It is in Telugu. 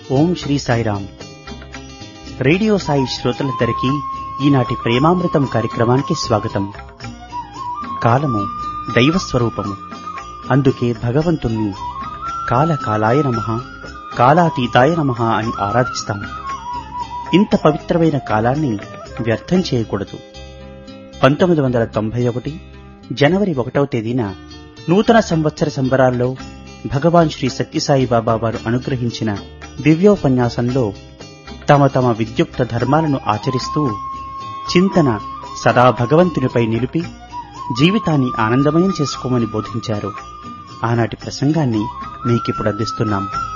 ఓం శ్రీ సాయిరామ్ రేడియో సాయి శ్రోతలందరికీ ఈనాటి ప్రేమామృతం కార్యక్రమానికి స్వాగతం కాలము దైవస్వరూపము అందుకే భగవంతుణ్ణి కాల కాలాయ నమ కాలాతీతాయ నమ అని ఆరాధిస్తాం ఇంత పవిత్రమైన కాలాన్ని వ్యర్థం చేయకూడదు పంతొమ్మిది వందల తొంభై ఒకటి జనవరి ఒకటవ తేదీన నూతన సంవత్సర సంబరాల్లో భగవాన్ శ్రీ సత్యసాయి బాబా వారు అనుగ్రహించిన దివ్యోపన్యాసంలో తమ తమ విద్యుక్త ధర్మాలను ఆచరిస్తూ చింతన సదా భగవంతునిపై నిలిపి జీవితాన్ని ఆనందమయం చేసుకోమని బోధించారు ఆనాటి ప్రసంగాన్ని మీకిప్పుడు అందిస్తున్నాం